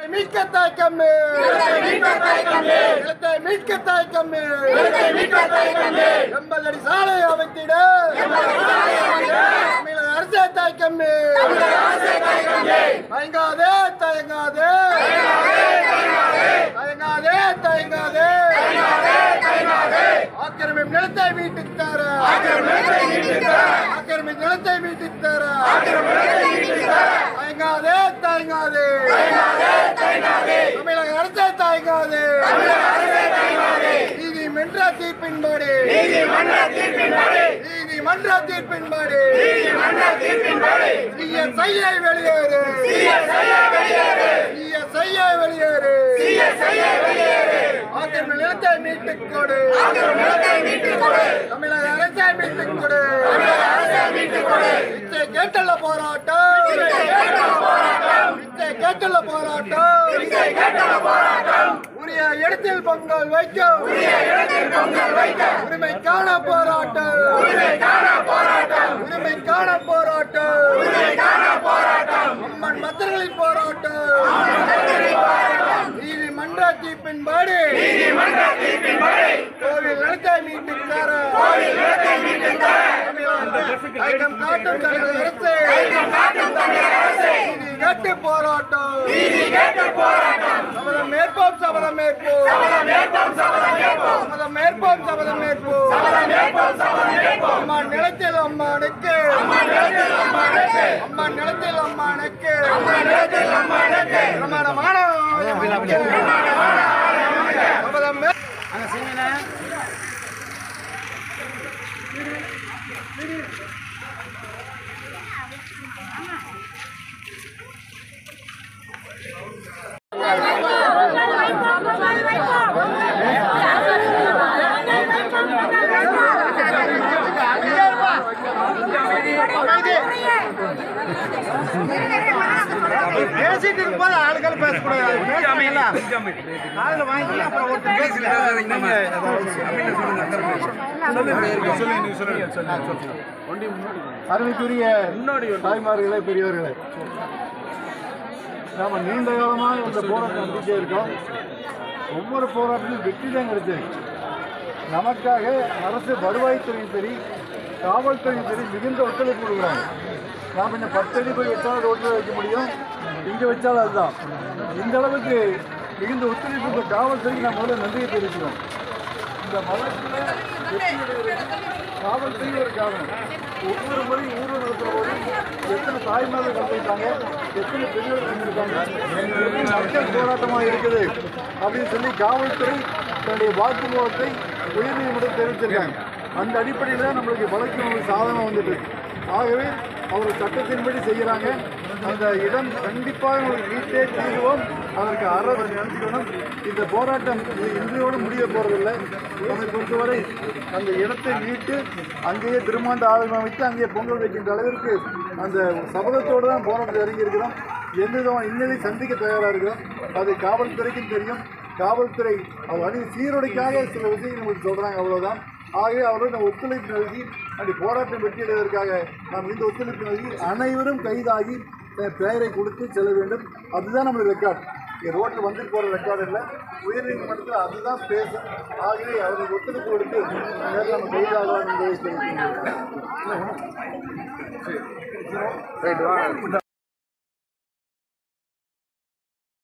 மீட்க தாய்க்கம்மு நிலத்தை மீட்க தாய்க்கம்மு எண்பது அடி சாலை அமைத்திட தமிழக அரசே தாய்க்கம்மு தயங்காதே தயங்காதே தயங்காதே தயங்காதே ஆக்கிரமிப்பு நிலத்தை மீட்டுத் தர ஆக்கிரமிப்பு நிலத்தை மீட்டுத் தர தயங்காதே தயங்காதே தமிழக அரசே தயங்காதே நீதிமன்ற தீர்ப்பின்படி நீதிமன்ற தீர்ப்பின்படி சிஎஸ்ஐயை வெளியேறு சிஎஸ்ஐயை வெளியேறு ஆக்கிரமிப்பு நிலத்தை மீட்டுக் கொடு தமிழக அரசை மீட்டுக் கொடு இச்சை கேட்டுள்ள போராட்டம் இச்சை கேட்டுள்ள போராட்டம் உரிய இடத்தில் பொங்கல் வைக்கும் உரிமைக்கான போராட்டம் உரிமைக்கான போராட்டம் அம்மன் மத்தர்களின் போராட்டம் நீதிமன்ற தீர்ப்பின்படி கோவில் நிலத்தை மீட்டுத் தர ஐயம் காட்டும் தமிழக அரசு நீதி கேட்டு போராட்டம் சபதம் மேற்போம் சபதம் மேற்போம் சபதம் மேற்போம் சபதம் மேற்போம் அம்மா நிலத்தில் அம்மானுக்கு அம்மா நிலத்தில் அம்மானுக்கு பிரமாணமான சபதம் மே- பேசிட்டு இருக்கும்போது ஆளுகள் பேசக்கூடாது பேசாமல காதுல வாங்கி அப்புறம் ஒருத்தர் பேசல அருமைக்குரிய தாய்மார்களே பெரியவர்களே நாம நீண்ட காலமாக இந்த போராட்டம் நடத்திட்டே இருக்கோம் ஒவ்வொரு போராட்டத்திலும் வெற்றி தான் கிடைச்சது நமக்காக அரசு வருவாய்த்துறையும் சரி காவல்துறையும் சரி மிகுந்த ஒத்துழைப்பு கொடுக்குறாங்க நாம் இந்த பத்து அடி போய் வச்சாலும் ரோட்டில் வைக்க முடியும் இங்கே வச்சாலும் அதுதான் இந்த அளவுக்கு மிகுந்த ஒத்துழைப்பு இந்த காவல்துறைக்கு நான் முதல்ல நன்றியை தெரிவிக்கிறோம் இந்த வழக்கில் வெற்றியடைவதற்கு காவல்துறை ஒரு காரணம் ஒவ்வொரு முறையும் ஊர்வலம் நடத்துற போது எத்தனை தாய்மார்கள் கலந்துருக்காங்க எத்தனை பெரியவர்கள் கலந்துருக்காங்க எத்தனை மக்கள் போராட்டமாக இருக்குது அப்படின்னு சொல்லி காவல்துறை தன்னுடைய வாக்குமூலத்தை உயர்நீதிமன்றம் தெரிவிச்சிருக்காங்க அந்த அடிப்படையில் தான் நம்மளுக்கு வழக்கு நம்மளுக்கு சாதனம் வந்துட்டு இருக்கு. ஆகவே அவர் சட்டத்தின்படி செய்கிறாங்க அந்த இடம் கண்டிப்பாக உங்களுக்கு மீட்டே தீர்வோம் அதற்கு அரசு நினைச்சுக்கணும் இந்த போராட்டம் இது இன்றையோடு முடிய போறதில்லை நம்மை பொறுத்தவரை அந்த இடத்தை மீட்டு அங்கேயே திருமாண்ட ஆலயம் அமைத்து அங்கேயே பொங்கல் வைக்கின்ற அளவிற்கு அந்த சபதத்தோடு தான் போராட்டத்தில் இறங்கி இருக்கிறோம் எந்த விதமான இன்னலை சந்திக்க தயாராக இருக்கிறோம் அது காவல்துறைக்கும் தெரியும் காவல்துறை அவர் அணி சீருடைக்காக சில விஷயங்கள் நம்மளுக்கு சொல்கிறாங்க அவ்வளோதான் ஆகவே அவரோட ஒத்துழைப்பு நல்கி அப்படி போராட்டம் வெற்றியடைவதற்காக நாம் இந்த ஒத்துழைப்பு நல்கி அனைவரும் கைதாகி தன் பெயரை கொடுத்து செல்ல வேண்டும் அதுதான் நம்மளுக்கு ரெக்கார்ட் இங்கே ரோட்டில் வந்துட்டு போகிற ரெக்கார்டு இல்லை உயர்நீதிமன்றத்தில் அதுதான் பேசும் ஆகவே அவருக்கு ஒத்துழைப்பு கொடுத்து நேரில் நம்ம கைதாகலாம் என்பதை தெரிவிக்கின்றோம்